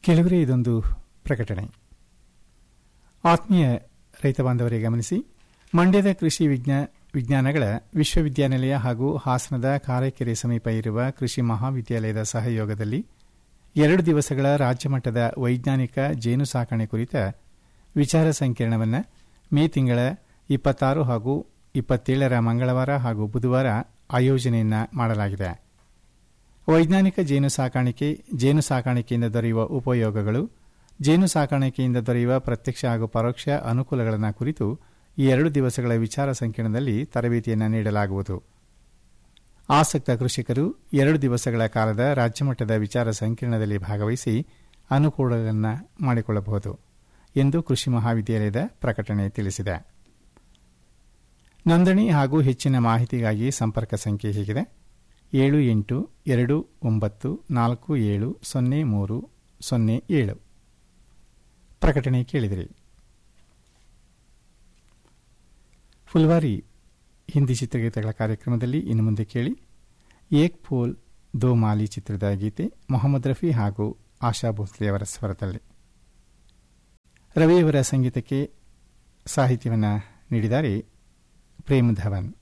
ಕೆಲವರೇ ಇದೊಂದು ಪ್ರಕಟಣೆ ಆತ್ಮೀಯ ರೈತ ಬಾಂಧವರೇ ಗಮನಿಸಿ ಮಂಡ್ಯದ ಕೃಷಿ ವಿಜ್ಞಾ ವಿಜ್ಞಾನಗಳ ವಿಶ್ವವಿದ್ಯಾನಿಲಯ ಹಾಗೂ ಹಾಸನದ ಕಾರೆಕೆರೆ ಸಮೀಪ ಇರುವ ಕೃಷಿ ಮಹಾವಿದ್ಯಾಲಯದ ಸಹಯೋಗದಲ್ಲಿ ಎರಡು ದಿವಸಗಳ ರಾಜ್ಯಮಟ್ಟದ ವೈಜ್ಞಾನಿಕ ಜೇನು ಸಾಕಣೆ ಕುರಿತ ವಿಚಾರ ಸಂಕಿರಣವನ್ನು ಮೇ ತಿಂಗಳ ಇಪ್ಪತ್ತಾರು ಹಾಗೂ ಇಪ್ಪತ್ತೇಳರ ಮಂಗಳವಾರ ಹಾಗೂ ಬುಧವಾರ ಆಯೋಜನೆಯನ್ನ ಮಾಡಲಾಗಿದೆ ವೈಜ್ಞಾನಿಕ ಜೇನು ಸಾಕಾಣಿಕೆ ಜೇನು ಸಾಕಾಣಿಕೆಯಿಂದ ದೊರೆಯುವ ಉಪಯೋಗಗಳು ಜೇನು ಸಾಕಾಣಿಕೆಯಿಂದ ದೊರೆಯುವ ಪ್ರತ್ಯಕ್ಷ ಹಾಗೂ ಪರೋಕ್ಷ ಅನುಕೂಲಗಳನ್ನು ಕುರಿತು ಈ ಎರಡು ದಿವಸಗಳ ವಿಚಾರ ಸಂಕಿರಣದಲ್ಲಿ ತರಬೇತಿಯನ್ನು ನೀಡಲಾಗುವುದು ಆಸಕ್ತ ಕೃಷಿಕರು ಎರಡು ದಿವಸಗಳ ಕಾಲದ ರಾಜ್ಯಮಟ್ಟದ ವಿಚಾರ ಸಂಕಿರಣದಲ್ಲಿ ಭಾಗವಹಿಸಿ ಅನುಕೂಲಗಳನ್ನು ಮಾಡಿಕೊಳ್ಳಬಹುದು ಎಂದು ಕೃಷಿ ಮಹಾವಿದ್ಯಾಲಯದ ಪ್ರಕಟಣೆ ತಿಳಿಸಿದೆ ನೋಂದಣಿ ಹಾಗೂ ಹೆಚ್ಚಿನ ಮಾಹಿತಿಗಾಗಿ ಸಂಪರ್ಕ ಸಂಖ್ಯೆ ಹೀಗಿದೆ ಏಳು ಎಂಟು ಎರಡು ಒಂಬತ್ತು ನಾಲ್ಕು ಏಳು ಸೊನ್ನೆ ಮೂರು ಸೊನ್ನೆ ಏಳು ಪ್ರಕಟಣೆ ಕೇಳಿದಿರಿ ಫುಲ್ವಾರಿ ಹಿಂದಿ ಚಿತ್ರಗೀತೆಗಳ ಕಾರ್ಯಕ್ರಮದಲ್ಲಿ ಇನ್ನು ಮುಂದೆ ಕೇಳಿ ಏಕ್ ಫೂಲ್ ದೋ ಮಾಲಿ ಚಿತ್ರದ ಗೀತೆ ಮೊಹಮ್ಮದ್ ರಫಿ ಹಾಗೂ ಆಶಾ ಭೋಸ್ಲೆ ಅವರ ಸ್ವರದಲ್ಲಿ ರವಿಯವರ ಸಂಗೀತಕ್ಕೆ ಸಾಹಿತ್ಯವನ್ನು ನೀಡಿದ್ದಾರೆ ಪ್ರೇಮ್ ಧವನ್